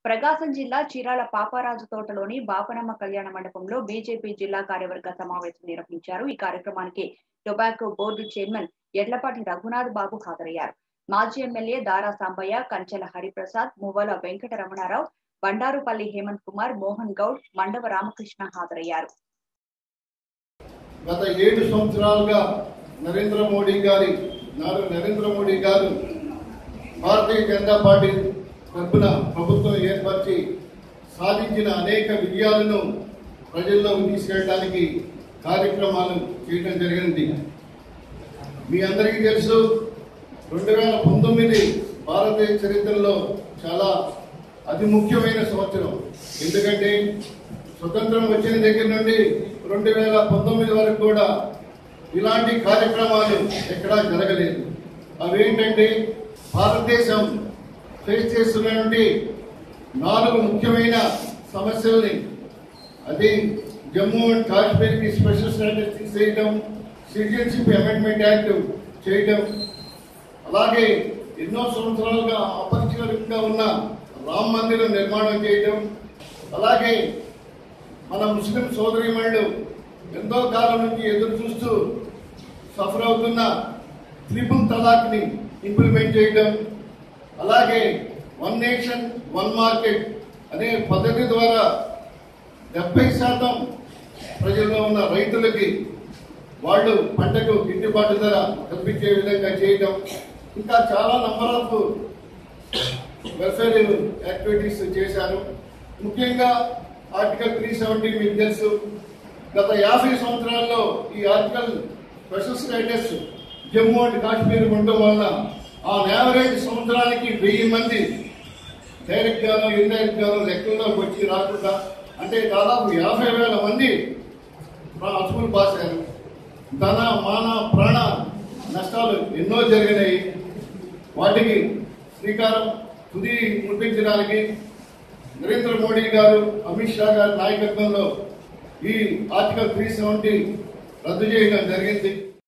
ప్రకాశం జిల్లా చీరాల పాపారాజు తోటలోని బాపనమ్మ కళ్యాణ మండపంలో బీజేపీ జిల్లా కార్యవర్గ సమావేశం నిర్వహించారు ఈ కార్యక్రమానికి tobacco board chairman Edlapati Raghunath Babu హాజరయ్యారు మాజీ ఎమ్మెల్యే దారా సాంబయ్య కంచెల హరిప్రసాద్ మువ్వల వెంకట రమణారావు బండారుపల్లి హేమంత్ కుమార్ మోహన్ గౌడ్ మండవ రామకృష్ణ హాజరయ్యారు గత ఏడు సంవత్సరాలుగా నరేంద్ర మోడీ గారి నాడు నరేంద్ర మోడీ గారు భారతీయ జనతా పార్టీ తరఫున ప్రభుత్వం ఏర్పరిచి సాధించిన అనేక విజయాలను ప్రజల్లోకి తీసుకెళ్ళడానికి కార్యక్రమాలు చేయడం జరిగింది మీ అందరికీ తెలుసు రెండు వేల పంతొమ్మిది భారతీయ చరిత్రలో చాలా అతి ముఖ్యమైన సంవత్సరం ఎందుకంటే స్వతంత్రం వచ్చిన దగ్గర నుండి రెండు వేల పంతొమ్మిది వరకు కూడా ఇలాంటి కార్యక్రమాలు ఎక్కడా జరగలేదు అవేంటంటే భారతదేశం ఫేస్ చేస్తున్నటువంటి నాలుగు ముఖ్యమైన సమస్యల్ని అది జమ్మూ అండ్ కాశ్మీర్కి స్పెషల్ స్టాటస్ తీసేయడం సిటిజన్షిప్ అమెండ్మెంట్ యాక్ట్ చేయడం అలాగే ఎన్నో సంవత్సరాలుగా అపరిచితంగా ఉన్న రామ్ మందిరం నిర్మాణం చేయడం అలాగే మన ముస్లిం సోదరిమణులు ఎంతో కాలం నుంచి ఎదురు చూస్తూ సఫర్ అవుతున్న ట్రిపుల్ తలాక్ ని ఇంప్లిమెంట్ చేయడం అలాగే వన్ నేషన్ వన్ మార్కెట్ అనే పద్ధతి ద్వారా డెబ్బై శాతం ప్రజల్లో ఉన్న రైతులకి వాళ్ళు పంటకు గిట్టుబాటు ధర కల్పించే విధంగా చేయడం ఇంకా చాలా నంబర్ ఆఫ్ వెల్ఫేర్ యాక్టివిటీస్ చేశారు ముఖ్యంగా ఆర్టికల్ త్రీ సెవెంటీ మీకు తెలుసు గత యాభై సంవత్సరాల్లో ఈ article special status Jammu and Kashmir ఉండడం వలన ఆ యావరేజ్ సంవత్సరానికి వెయ్యి మంది డైరెక్ట్ గాను ఇండైరెక్ట్ గాను లెక్కల్లోకి వచ్చి రాకుండా అంటే దాదాపు యాభై వేల మంది అసుకులు పాసారు ధన మాన ప్రాణ నష్టాలు ఎన్నో జరిగినాయి వాటికి శ్రీకారం తుది ముట్టించడానికి నరేంద్ర మోడీ గారు అమిత్ షా గారి నాయకత్వంలో ఈ ఆర్టికల్ త్రీ సెవెంటీ రద్దు చేయడం జరిగింది